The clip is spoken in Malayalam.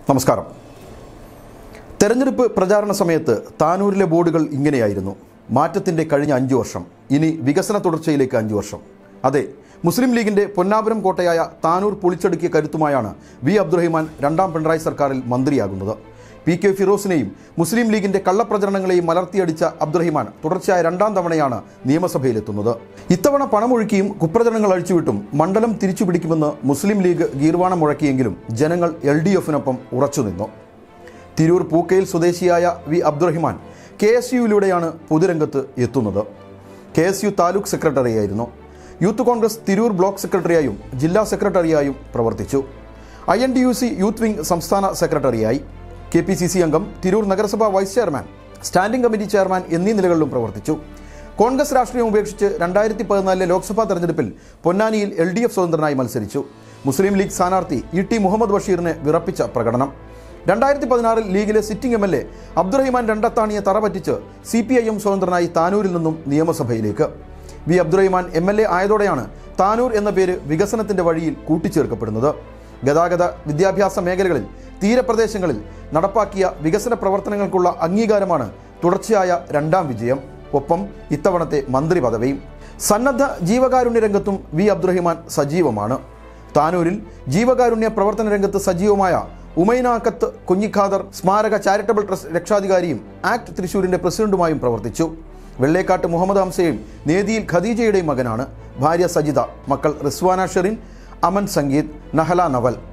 നമസ്കാരം തെരഞ്ഞെടുപ്പ് പ്രചാരണ സമയത്ത് താനൂരിലെ ബോർഡുകൾ ഇങ്ങനെയായിരുന്നു മാറ്റത്തിൻ്റെ കഴിഞ്ഞ അഞ്ചു വർഷം ഇനി വികസന തുടർച്ചയിലേക്ക് അഞ്ചു വർഷം അതെ മുസ്ലിം ലീഗിന്റെ പൊന്നാപുരം കോട്ടയായ താനൂർ പൊളിച്ചടുക്കിയ കരുത്തുമായാണ് വി അബ്ദുറഹിമാൻ രണ്ടാം പിണറായി സർക്കാരിൽ മന്ത്രിയാകുന്നത് പി കെ ഫിറോസിനെയും മുസ്ലിം ലീഗിന്റെ കള്ളപ്രചരണങ്ങളെയും മലർത്തിയടിച്ച അബ്ദുറഹിമാൻ തുടർച്ചയായ രണ്ടാം തവണയാണ് നിയമസഭയിലെത്തുന്നത് ഇത്തവണ പണമൊഴുക്കിയും കുപ്രചരണങ്ങൾ അഴിച്ചുവിട്ടും മണ്ഡലം തിരിച്ചുപിടിക്കുമെന്ന് മുസ്ലിം ലീഗ് ഗീർവാണം മുഴക്കിയെങ്കിലും ജനങ്ങൾ എൽ ഡി എഫിനൊപ്പം ഉറച്ചുനിന്നു തിരൂർ പൂക്കയിൽ സ്വദേശിയായ വി അബ്ദുറഹിമാൻ കെ എസ് യുയിലൂടെയാണ് പൊതുരംഗത്ത് എത്തുന്നത് കെ എസ് യു താലൂക്ക് സെക്രട്ടറിയായിരുന്നു യൂത്ത് കോൺഗ്രസ് തിരൂർ ബ്ലോക്ക് സെക്രട്ടറിയായും ജില്ലാ സെക്രട്ടറിയായും പ്രവർത്തിച്ചു I N D U C youth wing സംസ്ഥാന സെക്രട്ടറിയായി കെ പി സി സി അംഗം തിരൂർ നഗരസഭ vice chairman standing committee chairman എന്നീ നിലകളിലും പ്രവർത്തിച്ചു കോൺഗ്രസ് രാഷ്ട്രീയം ഉപേക്ഷിച്ച് രണ്ടായിരത്തി പതിനാലിലെ ലോക്സഭാ തെരഞ്ഞെടുപ്പിൽ പൊന്നാനിയിൽ എൽ ഡി എഫ് സ്വതന്ത്രനായി മത്സരിച്ചു മുസ്ലിം ലീഗ് സ്ഥാനാർത്ഥി ഇ ടി മുഹമ്മദ് ബഷീറിനെ വിറപ്പിച്ച പ്രകടനം രണ്ടായിരത്തി പതിനാറിൽ ലീഗിലെ sitting M L A Abdurahiman രണ്ടത്താണിയെ തറപറ്റിച്ച് സി പി ഐ എം സ്വതന്ത്രനായി താനൂരിൽ നിന്നും നിയമസഭയിലേക്ക് V Abdurahiman M L A ആയതോടെയാണ് താനൂർ എന്ന പേര് വികസനത്തിന്റെ വഴിയിൽ കൂട്ടിച്ചേർക്കപ്പെടുന്നത് ഗതാഗത വിദ്യാഭ്യാസ മേഖലകളിൽ തീരപ്രദേശങ്ങളിൽ നടപ്പാക്കിയ വികസന പ്രവർത്തനങ്ങൾക്കുള്ള അംഗീകാരമാണ് തുടർച്ചയായ രണ്ടാം വിജയം ഒപ്പം ഇത്തവണത്തെ മന്ത്രി പദവിയും സന്നദ്ധ ജീവകാരുണ്യ രംഗത്തും വി അബ്ദുറഹിമാൻ സജീവമാണ് താനൂരിൽ ജീവകാരുണ്യ പ്രവർത്തന രംഗത്ത് സജീവമായ ഉമൈനാക്കത്ത് കുഞ്ഞിഖാദർ സ്മാരക ചാരിറ്റബിൾ ട്രസ്റ്റ് രക്ഷാധികാരിയും ആക്ട് തൃശൂരിന്റെ പ്രസിഡന്റുമായും പ്രവർത്തിച്ചു വെള്ളേക്കാട്ട് മുഹമ്മദ് ഹംസയും നേതിയിൽ ഖദീജയുടെയും മകനാണ് ഭാര്യ സജിത മക്കൾ റിസ്വാന ഷെറിൻ അമൻ സംഗീത് നഹല നവൽ